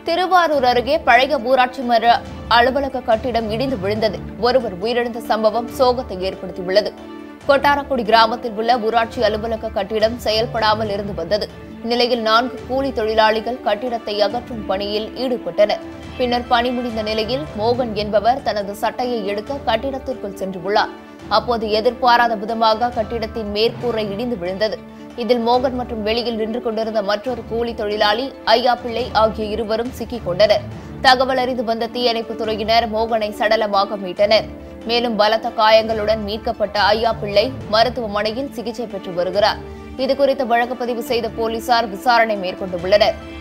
திருவாரூர் அருகே பழைய ஊராட்சி மன்ற அலுவலக கட்டிடம் இடிந்து விழுந்தது ஒருவர் உயிரிழந்த சம்பவம் சோகத்தை ஏற்படுத்தியுள்ளது கொட்டாரக்குடி கிராமத்தில் உள்ள ஊராட்சி அலுவலக கட்டிடம் செயல்படாமல் இருந்து வந்தது இந்நிலையில் நான்கு கூலி தொழிலாளிகள் கட்டிடத்தை அகற்றும் பணியில் ஈடுபட்டனர் பின்னர் பணி முடிந்த நிலையில் மோகன் என்பவர் தனது சட்டையை எடுக்க கட்டிடத்திற்குள் சென்றுள்ளார் அப்போது எதிர்பாராத விதமாக கட்டிடத்தின் மேற்கூரை இடிந்து விழுந்தது இதில் மோகன் மற்றும் வெளியில் நின்று கொண்டிருந்த மற்றொரு கூலி தொழிலாளி ஐயா பிள்ளை ஆகிய இருவரும் சிக்கிக் கொண்டனர் தகவல் அறிந்து வந்த தீயணைப்புத் துறையினர் மோகனை சடலமாக மீட்டனர் மேலும் பலத்த காயங்களுடன் மீட்கப்பட்ட ஐயா பிள்ளை மருத்துவமனையில் சிகிச்சை பெற்று வருகிறார் இதுகுறித்து வழக்கு பதிவு செய்த போலீசார் விசாரணை மேற்கொண்டுள்ளனர்